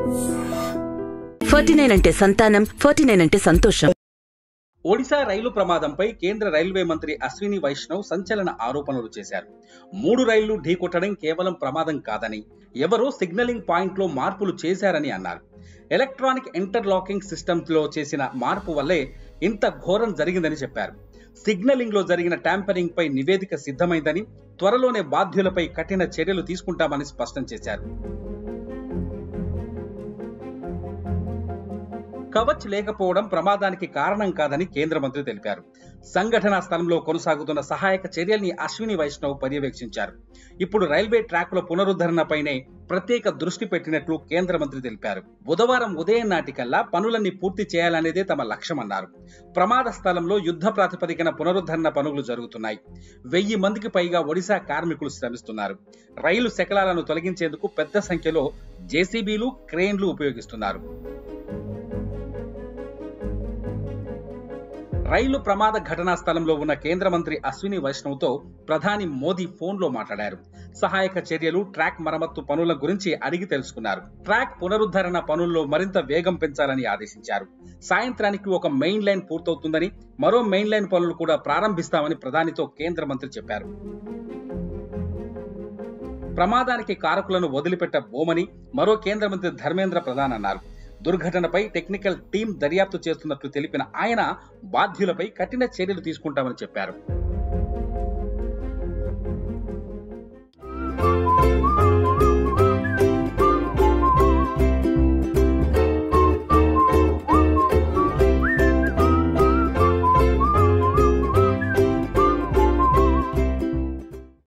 forty nine అంటే సంతానం forty nine అంటే సంతోషం ఒడిశా రైలు ప్రమాదంపై కేంద్ర రైల్వే మంత్రి అశ్విని వైష్ణవ్ సంచలన ఆరోపణలు చేశారు మూడు రైళ్లు ఢీకొట్టడం కేవలం ప్రమాదం కాదని ఎవరో సిగ్నలింగ్ పాయింట్లో మార్పులు చేశారని అన్నారు ఎలక్ట్రానిక్ ఇంటర్లాకింగ్ సిస్టమ్స్ లో చేసిన మార్పు వల్లే ఇంత ఘోరం జరిగిందని చెప్పారు సిగ్నలింగ్ లో జరిగిన ట్యాంపరింగ్ పై నివేదిక సిద్ధమైందని త్వరలోనే బాధ్యులపై కఠిన చర్యలు తీసుకుంటామని స్పష్టం చేశారు కవచ్ లేకపోవడం ప్రమాదానికి కారణం కాదని కేంద్ర మంత్రి తెలిపారు సంఘటనా స్థలంలో కొనసాగుతున్న సహాయక చర్యల్ని అశ్విని వైష్ణవ్ పర్యవేక్షించారు ఇప్పుడు రైల్వే ట్రాక్ల పునరుద్ధరణపైనే ప్రత్యేక దృష్టి పెట్టినట్లు కేంద్ర మంత్రి తెలిపారు బుధవారం ఉదయం నాటికల్లా పనులన్నీ పూర్తి చేయాలనేదే తమ లక్ష్యమన్నారు ప్రమాద స్థలంలో యుద్ధ ప్రాతిపదికన పునరుద్ధరణ పనులు జరుగుతున్నాయి వెయ్యి మందికి పైగా ఒడిశా కార్మికులు శ్రమిస్తున్నారు రైలు శకలాలను తొలగించేందుకు పెద్ద సంఖ్యలో జేసీబీలు క్రేన్లు ఉపయోగిస్తున్నారు రైలు ప్రమాద ఘటనా స్థలంలో ఉన్న కేంద్ర మంత్రి అశ్విని వైష్ణవ్తో ప్రధాని మోదీ ఫోన్లో మాట్లాడారు సహాయక చర్యలు ట్రాక్ మరమ్మత్తు పనుల గురించి అడిగి తెలుసుకున్నారు ట్రాక్ పునరుద్ధరణ పనుల్లో మరింత వేగం పెంచాలని ఆదేశించారు సాయంత్రానికి ఒక మెయిన్ లైన్ పూర్తవుతుందని మరో మెయిన్ లైన్ పనులు కూడా ప్రారంభిస్తామని ప్రధానితో కేంద్ర మంత్రి చెప్పారు ప్రమాదానికి కారకులను వదిలిపెట్టబోమని మరో కేంద్ర మంత్రి ధర్మేంద్ర ప్రధాన్ అన్నారు దుర్ఘటనపై టెక్నికల్ టీం దర్యాప్తు చేస్తున్నట్లు తెలిపిన ఆయన బాధ్యులపై కఠిన చర్యలు తీసుకుంటామని చెప్పారు